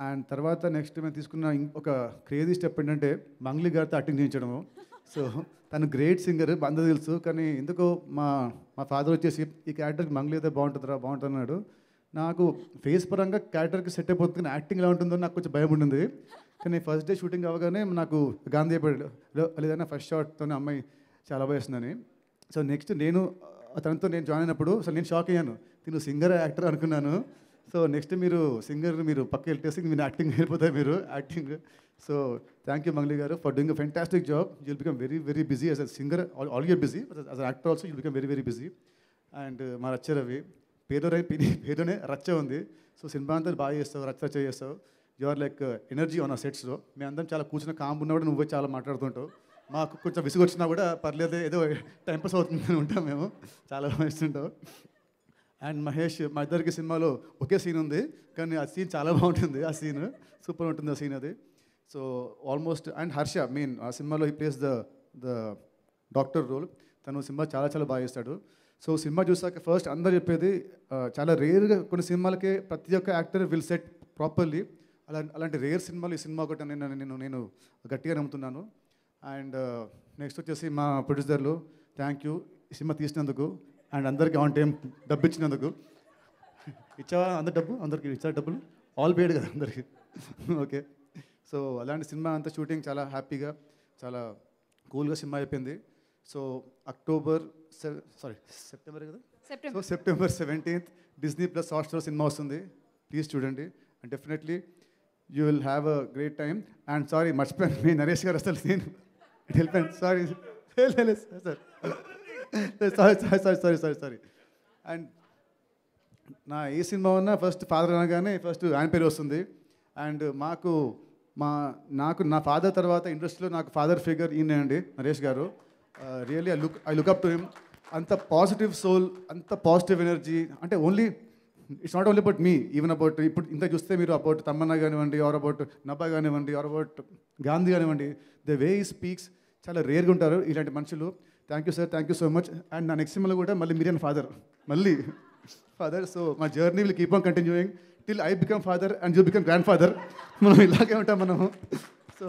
and తర్వాత next మేము తీసుకున్న ఇం- ఒక క్రేజీ స్టెప్ ఏంటంటే మంగ్లీ గారితో యాక్టింగ్ చేయించడము సో తను గ్రేట్ సింగర్ అందరూ తెలుసు కానీ ఎందుకో మా మా ఫాదర్ వచ్చేసి ఈ క్యారెక్టర్కి మంగ్లీ అయితే బాగుంటుందిరా బాగుంటుంది అన్నాడు నాకు ఫేస్ పరంగా క్యారెక్టర్కి సెట్ అయిపోతుంది కానీ యాక్టింగ్ ఎలా ఉంటుందో నాకు కొంచెం భయం ఉండింది కానీ ఫస్ట్ డే షూటింగ్ అవ్వగానే నాకు గాంధీ అయిపోయాడు "లో, లేదన్నా ఫస్ట్ షాట్తోనే అమ్మాయి చాలా బాగా వేస్తుందని సో నెక్స్ట్ నేను ఆ, తనతో నేను జాయిన్ అయినప్పుడు సో నేను షాక్ అయ్యాను తిను సింగర్ యాక్టర్ అనుకున్నాను సో నెక్స్ట్ మీరు సింగర్ మీరు పక్క వెళ్ళేసి మీరు యాక్టింగ్ వెళ్ళిపోతాయి మీరు acting so thank you Mangli గారు for doing a fantastic job you'll become very very busy as a singer all your busy as actor also you'll become very very busy and మా రచ్చ రవి పేదోరై పిని పేదోనే రచ్చ ఉంది సో సినిమా అంతా బాగా చేస్తావు రచ్చ రచ్చ చేస్తావు you are like energy on ఆ సెట్స్లో మేము అందరం చాలా కూర్చున్న కామ్ ఉన్నా కూడా నువ్వే చాలా మాట్లాడుతుంటావు మాకు కొంచెం విసుగు వచ్చినా కూడా పర్లేదు ఏదో టైం పాస్ అవుతుందని ఉంటాం మేము చాలా బాగా ఇస్తుంటావు అండ్ మహేష్ మా ఇద్దరికి సినిమాలో ఒకే సీన్ ఉంది కానీ ఆ సీన్ చాలా బాగుంటుంది ఆ సీన్ సూపర్ ఉంటుంది ఆ సీన్ అది so almost and Harsha main ఆ సినిమాలో ఈ place the the doctor role తను సినిమా చాలా చాలా బాగా చేస్తాడు సో సినిమా చూసాక ఫస్ట్ అందరు చెప్పేది ఆ, చాలా రేర్గా కొన్ని సినిమాలకే ప్రతి ఒక్క యాక్టర్ విల్ సెట్ ప్రాపర్లీ అలా అలాంటి రేర్ సినిమాలు ఈ సినిమా ఒకటి నేను నేను నేను గట్టిగా నమ్ముతున్నాను అండ్ నెక్స్ట్ వచ్చేసి మా ప్రొడ్యూసర్లు థ్యాంక్ యూ ఈ సినిమా తీసినందుకు అండ్ అందరికీ ఆన్ టైం డబ్బు ఇచ్చినందుకు ఇచ్చావా అందరు డబ్బు అందరికి ఇచ్చారు డబ్బులు ఆల్ పేడ్ కదా అందరికి ఓకే సో అలాంటి సినిమా అంతా షూటింగ్ చాలా హ్యాపీగా చాలా కూల్గా సినిమా అయిపోయింది సో అక్టోబర్ సారీ సెప్టెంబర్ కదా so September September seventeenth Disney plus Hotstar cinema వస్తుంది ప్లీజ్ చూడండి and definitely you will have a great time and sorry మర్చిపోయాను మీ నరేష్ గారు అసలు నేను వెళ్ళిపోయాను sorry sir sorry sorry sorry sorry sorry sorry and నా ఏ సినిమా ఉన్నా ఫస్ట్ ఫాదర్ అనగానే ఫస్ట్ ఆయన పేరు వస్తుంది అండ్ మాకు మా నాకు నా ఫాదర్ తర్వాత ఇండస్ట్రీలో నాకు ఫాదర్ ఫిగర్ ఈయన అండి నరేష్ గారు really I look I look up to him అంత పాజిటివ్ సోల్ అంత పాజిటివ్ ఎనర్జీ అంటే only it's not only about me even about ఇప్పుడు ఇంత చూస్తే మీరు అబౌట్ తమ్మన్న కానివ్వండి ఆర్ అబౌట్ నబ్బా కానివ్వండి ఆర్ అబౌట్ గాంధీ కానివ్వండి ద వే ఈ స్పీక్స్ చాలా రేర్గా ఉంటారు ఇలాంటి మనుషులు thank you sir thank you so much and నా నెక్స్ట్ సినిమాలో కూడా మళ్ళీ మీరే ఫాదర్ మళ్ళీ ఫాదర్ సో మా journey will keep on continuing till I become father and you become grandfather మనం ఇలాగే ఉంటాం మనము so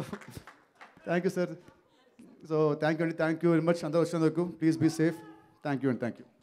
thank you sir so thank you అండి థ్యాంక్ యూ వెరీ మచ్ అందరూ వచ్చినందుకు please be safe thank you and thank you